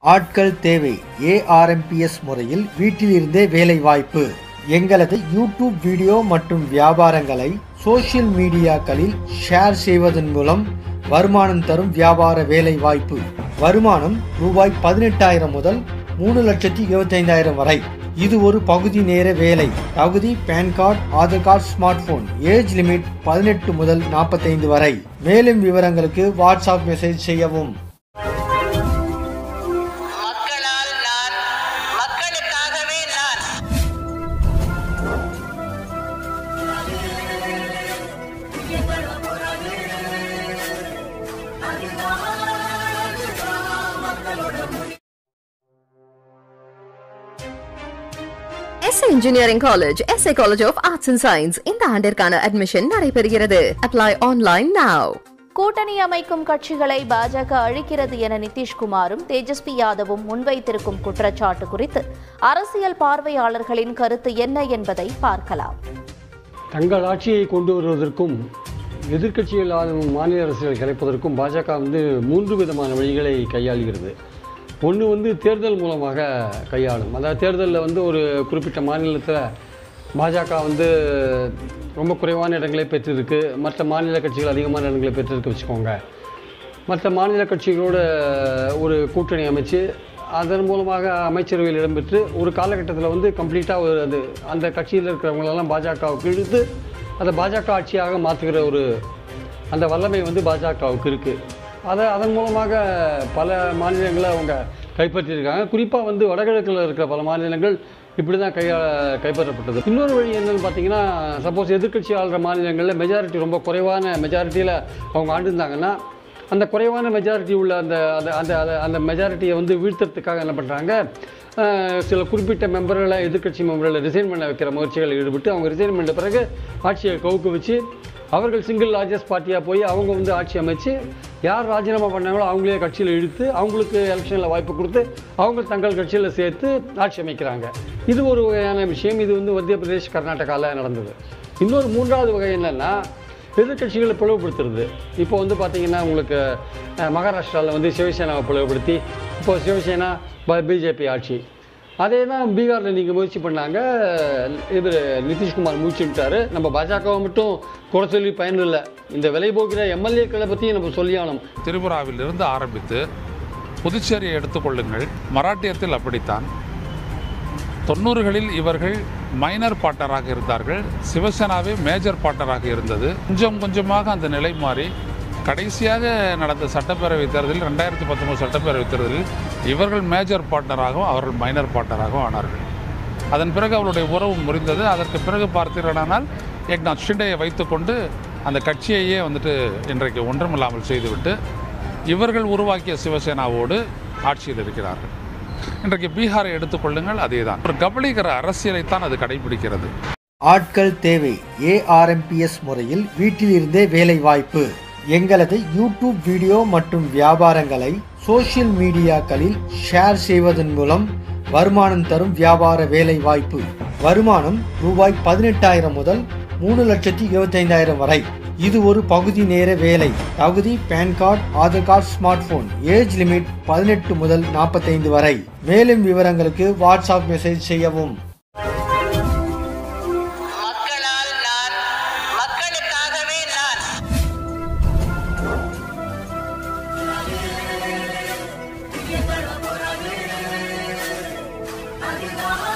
ஆட்கள் தேவை ஏஆர்எம்பிஎஸ் முறையில் வீட்டிலிருந்தே வேலை வாய்ப்பு எங்களது யூடியூப் வீடியோ மற்றும் வியாபாரங்களை சோஷியல் மீடியாக்களில் ஷேர் செய்வதன் மூலம் வருமானம் தரும் வியாபார வேலை வாய்ப்பு வருமானம் ரூபாய் பதினெட்டாயிரம் முதல் மூணு லட்சத்தி இருபத்தைந்தாயிரம் வரை இது ஒரு பகுதி நேர வேலை தகுதி PAN card Aadhaar card smart phone age limit பதினெட்டு முதல் நாற்பத்தைந்து வரை மேலும் விவரங்களுக்கு வாட்ஸ்அப் மெசேஜ் செய்யவும் மக்களால் நான் மக்களுக்காகவே நான் S engineering college S college of arts and science இந்த ஆண்டிற்கான அட்மிஷன் நடைபெறுகிறது அப்ளை ஆன்லைன் now கூட்டணி அமைக்கும் கட்சிகளை பாஜக அழிக்கிறது என நிதிஷ்குமாரும் தேஜஸ்வி யாதவும் முன்வைத்திருக்கும் குற்றச்சாட்டு குறித்து அரசியல் பார்வையாளர்களின் கருத்து என்ன என்பதை பார்க்கலாம் தங்கள் ஆட்சியை கொண்டு வருவதற்கும் எதிர்க்கட்சிகள் ஆளும் மாநில அரசுகளை கலைப்பதற்கும் பாஜக வந்து மூன்று விதமான வழிகளை கையாளுகிறது ஒன்று வந்து தேர்தல் மூலமாக கையாளும் அதாவது தேர்தலில் வந்து ஒரு குறிப்பிட்ட மாநிலத்தில் பாஜக வந்து ரொம்ப குறைவான இடங்களை பெற்றிருக்கு மற்ற மாநில கட்சிகள் அதிகமான இடங்களை பெற்றிருக்கு வச்சுக்கோங்க மற்ற மாநில கட்சிகளோட ஒரு கூட்டணி அமைச்சு அதன் மூலமாக அமைச்சரவையில் இடம்பெற்று ஒரு காலகட்டத்தில் வந்து கம்ப்ளீட்டாக ஒரு அது அந்த கட்சியில் இருக்கிறவங்களெல்லாம் பாஜகவுக்கு இழுத்து அதை பாஜக ஆட்சியாக மாற்றுகிற ஒரு அந்த வல்லமை வந்து பாஜகவுக்கு இருக்குது அதை அதன் மூலமாக பல மாநிலங்களை அவங்க கைப்பற்றியிருக்காங்க குறிப்பாக வந்து வடகிழக்கில் இருக்கிற பல மாநிலங்கள் இப்படி தான் கையா கைப்பற்றப்பட்டது இன்னொரு வழி என்னன்னு பார்த்தீங்கன்னா சப்போஸ் எதிர்க்கட்சி ஆளுற மாநிலங்களில் மெஜாரிட்டி ரொம்ப குறைவான மெஜாரிட்டியில் அவங்க ஆண்டிருந்தாங்கன்னா அந்த குறைவான மெஜாரிட்டி உள்ள அந்த அந்த அந்த அந்த- அந்த மெஜாரிட்டியை வந்து வீழ்த்துறதுக்காக என்ன பண்ணுறாங்க சில குறிப்பிட்ட மெம்பர்களை எதிர்க்கட்சி மெம்பர்களை ரிசைன் பண்ண வைக்கிற முயற்சிகளில் ஈடுபட்டு அவங்க ரிசைன் பண்ண பிறகு ஆட்சியை கவுக்கு வச்சு அவர்கள் சிங்கிள் லார்ஜஸ்ட் பார்ட்டியாக போய் அவங்க வந்து ஆட்சி அமைச்சு யார் ராஜினாமா பண்ணாங்களோ அவங்களே கட்சியில் இழுத்து அவங்களுக்கு எலெக்ஷனில் வாய்ப்பு கொடுத்து அவங்க தங்கள் கட்சியில் சேர்த்து ஆட்சி அமைக்கிறாங்க இது ஒரு வகையான விஷயம் இது வந்து மத்திய பிரதேஷ் கர்நாடகாவில் நடந்தது இன்னொரு மூன்றாவது வகை என்னென்னா எதிர்க்கட்சிகளை பிளவுபடுத்துறது இப்போ வந்து பார்த்தீங்கன்னா உங்களுக்கு மகாராஷ்டிராவில் வந்து சிவசேனாவை பிளவுபடுத்தி இப்போ சிவசேனா பிஜேபி ஆட்சி அதே தான் பீகாரில் நீங்கள் முயற்சி பண்ணாங்க இவர் நிதிஷ்குமார் மூச்சுட்டாரு நம்ம பாஜகவை மட்டும் குறை சொல்லி பயனில்லை இந்த விலை போகிற எம்எல்ஏக்களை பற்றியும் நம்ம சொல்லியானோம் திரிபுராவிலிருந்து ஆரம்பித்து புதுச்சேரியை எடுத்துக்கொள்ளுங்கள் மராட்டியத்தில் அப்படித்தான் தொண்ணூறுகளில் இவர்கள் மைனர் பார்ட்னராக இருந்தார்கள் சிவசேனாவே மேஜர் பார்ட்னராக இருந்தது கொஞ்சம் கொஞ்சமாக அந்த நிலை மாறி கடைசியாக நடந்த சட்டப்பேரவை தேர்தலில் ரெண்டாயிரத்தி பத்தொன்பது சட்டப்பேரவை தேர்தலில் இவர்கள் மேஜர் பார்ட்னராகவும் அவர்கள் மைனர் பார்ட்னராகவும் ஆனார்கள் அதன் பிறகு அவருடைய உறவு முறிந்தது அதற்கு பிறகு பார்த்தீர்களானால் ஏக்நாத் ஷிண்டேயை வைத்துக்கொண்டு அந்த கட்சியையே வந்துட்டு இன்றைக்கு ஒன்றுமில்லாமல் செய்துவிட்டு இவர்கள் உருவாக்கிய சிவசேனாவோடு ஆட்சியில் இருக்கிறார்கள் இன்றைக்கு பீகாரை எடுத்துக்கொள்ளுங்கள் அதேதான் ஒரு கபலீகர அரசியலைத்தான் அது கடைபிடிக்கிறது ஆட்கள் தேவை ஏஆர்எம்பிஎஸ் முறையில் வீட்டிலிருந்தே வேலை வாய்ப்பு எங்களது யூடியூப் வீடியோ மற்றும் வியாபாரங்களை சோஷியல் மீடியாக்களில் ஷேர் செய்வதன் மூலம் வருமானம் தரும் வியாபார வேலை வாய்ப்பு வருமானம் ரூபாய் பதினெட்டாயிரம் முதல் மூணு லட்சத்தி இருபத்தைந்தாயிரம் வரை இது ஒரு பகுதி நேர வேலை தகுதி PAN card Aadhaar card smart phone age limit பதினெட்டு முதல் நாற்பத்தைந்து வரை மேலும் விவரங்களுக்கு வாட்ஸ்அப் மெசேஜ் செய்யவும் மக்களால் நான் மக்களுக்காகவே நான் Adiós.